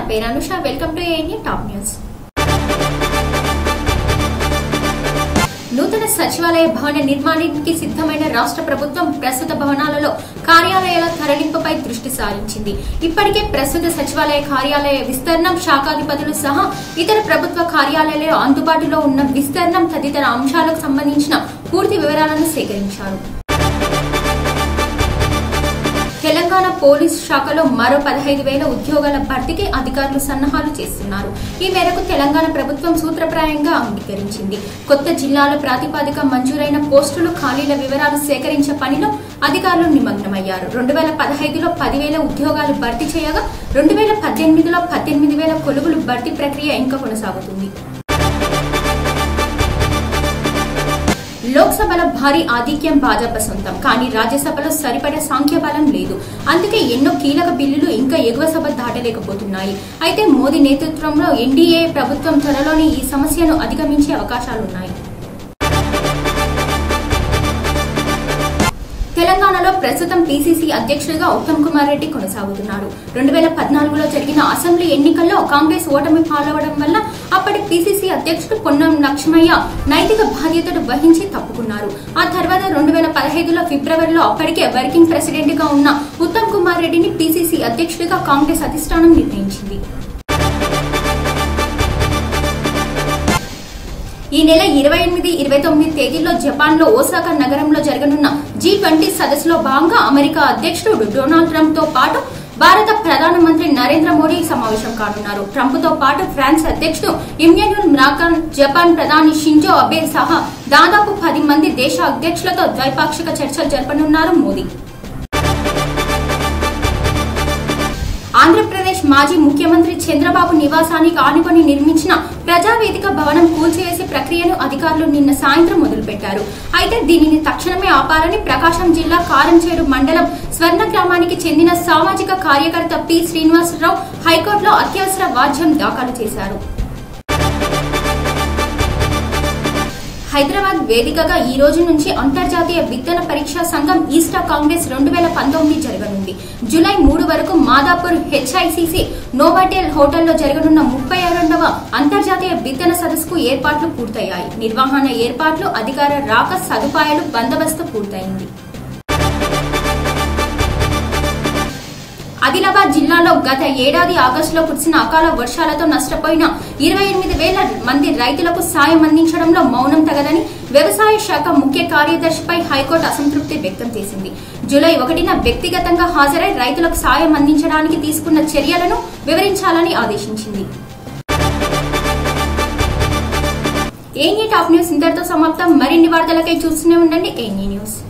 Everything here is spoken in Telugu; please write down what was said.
పేరు Anusha welcome to ANA top news నూతన సచివాలయ భవన నిర్మాణానికి సిద్ధమైన రాష్ట్ర ప్రభుత్వం ప్రస్తుత భవనాలలో కార్యాలయాల తరలింపుపై దృష్టి సారించింది ఇప్పటికే ప్రస్తుత సచివాలయ కార్యాలయ విస్తరణం శాఖాధిపతులు సహా ఇతర ప్రభుత్వ కార్యాలయాలు అందుబాటులో ఉన్న విస్తరణం తదితర అంశాలకు సంబంధించిన పూర్తి వివరాలను సేకరించారు తెలంగాణ పోలీస్ శాఖలో మరో పదహైదు వేల ఉద్యోగాల భర్తీకి అధికారులు సన్నాహాలు చేస్తున్నారు ఈ మేరకు తెలంగాణ ప్రభుత్వం సూత్రప్రాయంగా అంగీకరించింది కొత్త జిల్లాల ప్రాతిపాదిక మంజూరైన పోస్టులు ఖాళీల వివరాలు సేకరించే పనిలో అధికారులు నిమగ్నమయ్యారు రెండు వేల పదహైదులో పదివేల ఉద్యోగాలు భర్తీ చేయగా రెండు వేల పద్దెనిమిదిలో పద్దెనిమిది వేల కొలువులు భర్తీ ప్రక్రియ ఇంకా కొనసాగుతుంది లోక్సభలో భారీ ఆధిక్యం భాజపా సొంతం కానీ రాజ్యసభలో సరిపడే సంఖ్యాబలం లేదు అందుకే ఎన్నో కీలక బిల్లులు ఇంకా ఎగువ సభ దాటలేకపోతున్నాయి అయితే మోదీ నేతృత్వంలో ఎన్డీఏ ప్రభుత్వం త్వరలోనే ఈ సమస్యను అధిగమించే అవకాశాలున్నాయి తెలంగాణలో ప్రస్తుతం పీసీసీ అధ్యక్షుడిగా ఉత్తమ్ కుమార్ రెడ్డి కొనసాగుతున్నారు రెండు వేల పద్నాలుగులో జరిగిన అసెంబ్లీ ఎన్నికల్లో కాంగ్రెస్ ఓటమి పాలవడం వల్ల అప్పటి పీసీసీ అధ్యక్షుడు పొన్నం లక్ష్మయ్య నైతిక బాధ్యతలు వహించి తప్పుకున్నారు ఆ తర్వాత రెండు వేల పదహైదులో ఫిబ్రవరిలో అప్పటికే వర్కింగ్ ప్రెసిడెంట్ గా ఉన్న ఉత్తమ్ కుమార్ రెడ్డిని పీసీసీ అధ్యక్షుడిగా కాంగ్రెస్ అధిష్టానం నిర్ణయించింది ఈ నెల ఇరవై ఎనిమిది ఇరవై తొమ్మిది తేదీల్లో జపాన్ లో ఓసాకా నగరంలో జరగనున్న జీ ట్వంటీ సదస్సులో భాగంగా అమెరికా అధ్యక్షుడు డొనాల్డ్ ట్రంప్ తో పాటు భారత ప్రధానమంత్రి నరేంద్ర మోడీ సమావేశం కానున్నారు ట్రంప్ తో పాటు ఫ్రాన్స్ అధ్యక్షుడు ఇమ్మాన్యుల్ మ్రాకాన్ జపాన్ ప్రధాని షింజో అబే సహా దాదాపు పది మంది దేశ అధ్యక్షులతో ద్వైపాక్షిక చర్చలు జరపనున్నారు మోదీ ఆంధ్రప్రదేశ్ మాజీ ముఖ్యమంత్రి చంద్రబాబు నివాసానికి ఆనుకొని నిర్మించిన ప్రజావేదిక భవనం కూల్చివేసే ప్రక్రియను అధికారులు నిన్న సాయంత్రం మొదలుపెట్టారు అయితే దీనిని తక్షణమే ఆపాలని ప్రకాశం జిల్లా కారంచేడు మండలం స్వర్ణ గ్రామానికి చెందిన సామాజిక కార్యకర్త పి శ్రీనివాసరావు హైకోర్టులో అత్యవసర వాద్యం దాఖలు చేశారు హైదరాబాద్ వేదికగా ఈ రోజు నుంచి అంతర్జాతీయ విత్తన పరీక్షా సంఘం ఈస్టా కాంగ్రెస్ రెండు వేల పంతొమ్మిది జరగనుంది జూలై మూడు వరకు మాదాపూర్ హెచ్ఐసిసి నోవాటెల్ హోటల్లో జరగనున్న ముప్పై రెండవ అంతర్జాతీయ విత్తన సదస్సుకు ఏర్పాట్లు పూర్తయ్యాయి నిర్వహణ ఏర్పాట్లు అధికార రాక సదుపాయాలు బందోబస్తు పూర్తయింది ఆదిలాబాద్ జిల్లాలో గత ఏడాది ఆగస్టులో కురిసిన అకాల వర్షాలతో నష్టపోయిన ఇరవై ఎనిమిది వేల మంది రైతులకు సాయం అందించడంలో మౌనం తగదని వ్యవసాయ శాఖ ముఖ్య కార్యదర్శిపై హైకోర్టు అసంతృప్తి వ్యక్తం చేసింది జూలై ఒకటిన వ్యక్తిగతంగా హాజరై రైతులకు సాయం అందించడానికి తీసుకున్న చర్యలను వివరించాలని ఆదేశించింది ఏఎన్ఈ టాప్ న్యూస్ ఇంతటితో సమాప్తం మరిన్ని వార్తలకై చూస్తూనే ఉండండి ఏఎన్ఈ న్యూస్